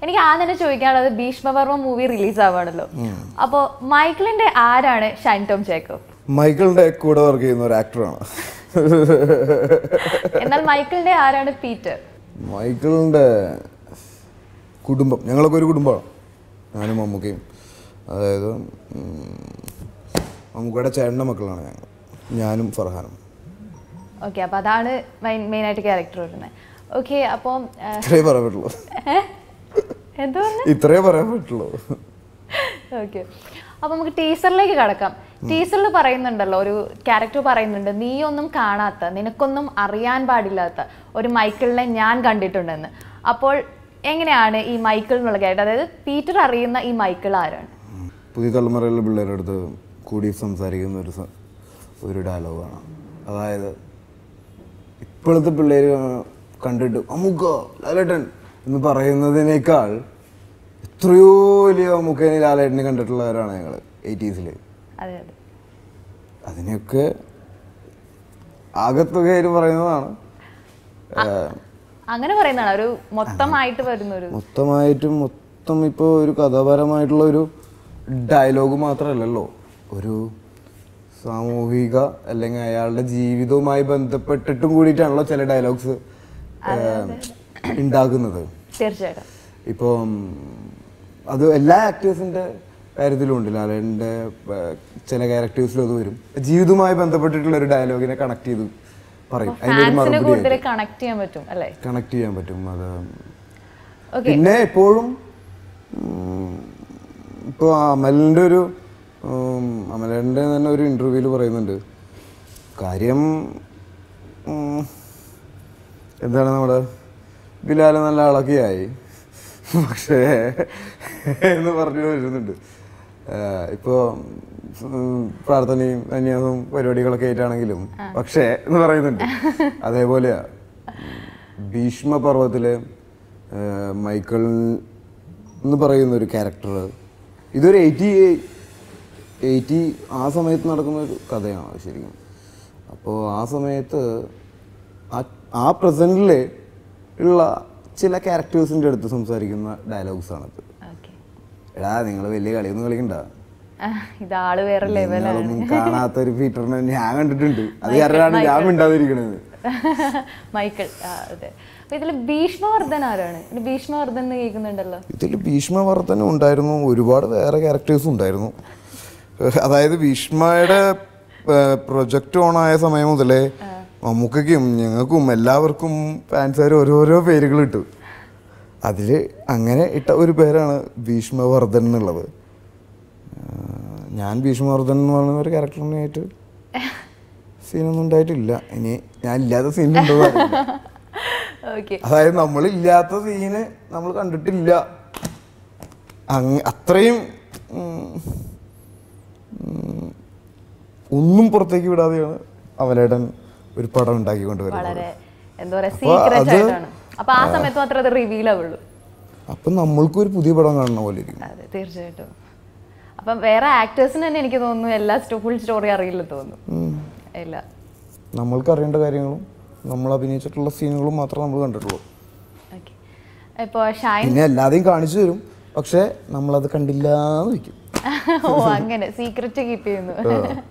എനിക്ക് ആദ്യം തന്നെ ചോദിക്കാനുള്ളത് ഭീഷ്മപർവ മൂവി റിലീസ് ആവുകയാണല്ലോ അപ്പോൾ മൈക്കിളിന്റെ ആരാണ് ഷൈൻ ടോം ജേക്കബ് മൈക്കിളിന്റെ കൂടെ വർക്ക് ചെയ്യുന്ന ഒരു ആക്ടറാണ് എന്നാൽ മൈക്കിളിന്റെ ആരാണ് പീറ്റർ മൈക്കിളിന്റെ കുടുംബം ഞങ്ങളൊക്കെ ഒരു കുടുംബമാണ് ഞാനും മമ്മൂക്കയും അതായത് ഉം, മമ്മൂക്കയുടെ ചേട്ടൻ്റെ മക്കളാണ് ഞങ്ങൾ ഞാനും ഫർഹാനും ഓക്കെ അപ്പോൾ അതാണ് മെയിൻ ആയിട്ട് ക്യാരക്ടർ വരുന്നത് ഓക്കെ അപ്പം ഇത്രയേ പറയാൻ പറ്റുള്ളൂ എന്താ പറഞ്ഞത് ഇത്രയേ പറയാൻ പറ്റുള്ളൂ ഓക്കെ അപ്പൊ നമുക്ക് ടീച്ചറിലേക്ക് കടക്കാം ടീച്ചറിൽ പറയുന്നുണ്ടല്ലോ ഒരു ക്യാരക്ടർ പറയുന്നുണ്ട് നീ ഒന്നും കാണാത്ത നിനക്കൊന്നും അറിയാൻ പാടില്ലാത്ത ഒരു മൈക്കിളിനെ ഞാൻ കണ്ടിട്ടുണ്ടെന്ന് അപ്പോൾ എങ്ങനെയാണ് ഈ മൈക്കിൾ എന്നുള്ള ക്യാരക്ടർ അതായത് പീറ്റർ അറിയുന്ന ഈ മൈക്കിൾ ആരാണ് പുതിയ തലമുറയിലെ പിള്ളേരുടെ അടുത്ത് കൂടി സംസാരിക്കുന്ന ഒരു സ- ഒരു ഡയലോഗാണ് അതായത് ഇപ്പോഴത്തെ പിള്ളേർ കണ്ടിട്ട് അമുക്ക ലാലേട്ടൻ എന്ന് പറയുന്നതിനേക്കാൾ എത്രയോ വലിയ അമുക്കേനെ ലാലേട്ടനെ കണ്ടിട്ടുള്ളവരാണ് ഞങ്ങൾ എയ്റ്റീസിൽ അതെ അതെ അതിനെയൊക്കെ ആകത്തുകയിൽ പറയുന്നതാണ് ഏഹ്, അങ്ങനെ പറയുന്നതാണ് ഒരു മൊത്തമായിട്ട് വരുന്ന ഒരു മൊത്തമായിട്ടും മൊത്തം ഇപ്പോൾ ഒരു കഥാപരമായിട്ടുള്ള ഒരു ഡയലോഗ് മാത്രമല്ലല്ലോ ഒരു സാമൂഹിക അല്ലെങ്കിൽ അയാളുടെ ജീവിതവുമായി ബന്ധപ്പെട്ടിട്ടും കൂടിയിട്ടാണല്ലോ ചില ഡയലോഗ്സ് ഉണ്ടാക്കുന്നത് തീർച്ചയായിട്ടും ഇപ്പോൾ അത് എല്ലാ ആക്ടേഴ്സിൻ്റെ കാര്യത്തിലും ഉണ്ട് ലാലേട്ടൻ്റെ ഏഹ്, ചില ക്യാരക്ടേഴ്സിലും അത് വരും ജീവിതവുമായി ബന്ധപ്പെട്ടിട്ടുള്ള ഒരു ഡയലോഗിനെ കണക്ട് ചെയ്ത് പറയും അതിൻ്റെ ഒരു ഫാൻസിനെ മറുപടി കൂടുതൽ കണക്ട് ചെയ്യാൻ പറ്റും അല്ലേ കണക്ട് ചെയ്യാൻ പറ്റും അത് ഓക്കെ പിന്നെ എപ്പോഴും ഉം, ഇപ്പൊ അമലിന്റെ ഒരു ഉം, അമലിന്റെ തന്നെ ഒരു ഇന്റർവ്യൂവിൽ പറയുന്നുണ്ട് കാര്യം ഉം, എന്താണ് നമ്മുടെ ബിലാല് നല്ല ആളൊക്കെ ആയി പക്ഷേ എന്ന് പറഞ്ഞു വരുന്നുണ്ട് ആഹ് ഇപ്പോ ഉം, പ്രാർത്ഥനയും അന്യാസവും പരിപാടികളൊക്കെ ആയിട്ടാണെങ്കിലും പക്ഷേ എന്ന് പറയുന്നുണ്ട് അതേപോലെയാ ഭീഷ്മ പർവ്വത്തിലെ ആഹ് മൈക്കിൾ എന്ന് പറയുന്ന ഒരു ക്യാരക്ടർ ഇതൊരു എയ്റ്റി എയ്റ്റി ആ സമയത്ത് നടക്കുന്ന ഒരു കഥയാണ് ശരിക്കും അപ്പോൾ ആ സമയത്ത് ആ- ആ പ്രസൻറ്റിൽ ഉള്ള ചില ക്യാരക്ടേഴ്സിൻ്റെ അടുത്ത് സംസാരിക്കുന്ന ഡയലോഗ്സ് ആണത് ഓക്കെ എടാ നിങ്ങൾ വലിയ കളിയൊന്നും കളിക്കണ്ട ഇത് ആള് വേറെ ലെവലാണ് നിങ്ങളൊന്നും കാണാത്ത ഒരു ഫീറ്ററിനെ ഞാൻ കണ്ടിട്ടുണ്ട് അത് കാരണമാണ് ഞാൻ മിണ്ടാതിരിക്കണത് മൈക്കിൾ ആ, അതെ അപ്പൊ ഇതിൽ ഭീഷ്മവർദ്ധൻ ആരാണ് ഇത് ഭീഷ്മവർദ്ധൻ എന്ന് കേൾക്കുന്നുണ്ടല്ലോ ഇതിൽ ഭീഷ്മവർദ്ധനം ഉണ്ടായിരുന്നു ഒരുപാട് വേറെ ക്യാരക്ടേഴ്സും ഉണ്ടായിരുന്നു ഏഹ് അതായത് ഭീഷ്മയുടെ പ്രൊജക്റ്റ് ഓൺ ആയ സമയം മുതലേ മമ്മൂക്കും ഞങ്ങൾക്കും എല്ലാവർക്കും ഫാൻസുകാർ ഓരോരോ പേരുകൾ ഇട്ടു അതിൽ അങ്ങനെ ഇട്ട ഒരു പേരാണ് ഭീഷ്മവർദ്ധൻ എന്നുള്ളത് ഏഹ് ഞാൻ ഭീഷ്മവർദ്ധൻ എന്ന് പറയുന്ന ഒരു ക്യാരക്ടറിനായിട്ട് സീനൊന്നും ഉണ്ടായിട്ടില്ല ഇനി ഞാൻ ഇല്ലാത്ത സീനുണ്ടോ ഓക്കെ അതായത് നമ്മളില്ലാത്ത സീന് നമ്മൾ കണ്ടിട്ടില്ല അങ്ങ അത്രയും ഉം, ഉം, ഒന്നും പുറത്തേക്ക് വിടാതെയാണ് അവലേടൻ ഒരു പടം ഉണ്ടാക്കിക്കൊണ്ട് വരുന്നത് വളരെ എന്താ പറയാ അപ്പൊ സീക്രറ്റ് അത് ആയിട്ടാണ് അപ്പൊ ആ സമയത്ത് മാത്രമേ അത് റിവീൽ ആവുള്ളൂ അപ്പം നമ്മൾക്കും ഒരു പുതിയ പടം കാണുന്ന പോലെ ഇരിക്കും അതെ തീർച്ചയായിട്ടും അപ്പം വേറെ ആക്ടേഴ്സിന് തന്നെ എനിക്ക് തോന്നുന്നു എല്ലാ ഫുൾ സ്റ്റോറി അറിയില്ല തോന്നുന്നു ഇല്ല നമ്മൾക്ക് അറിയേണ്ട കാര്യങ്ങളും നമ്മൾ അഭിനയിച്ചിട്ടുള്ള സീനുകളും മാത്രമേ നമ്മൾ കണ്ടിട്ടുള്ളൂ ഓക്കെ ഇപ്പോൾ ഷൈൻ പിന്നെ എല്ലാതെയും കാണിച്ചു തരും പക്ഷേ നമ്മളത് കണ്ടില്ല എന്ന് വയ്ക്കും ഓ അങ്ങനെ സീക്രറ്റ് കീപ്പ് ചെയ്യുന്നു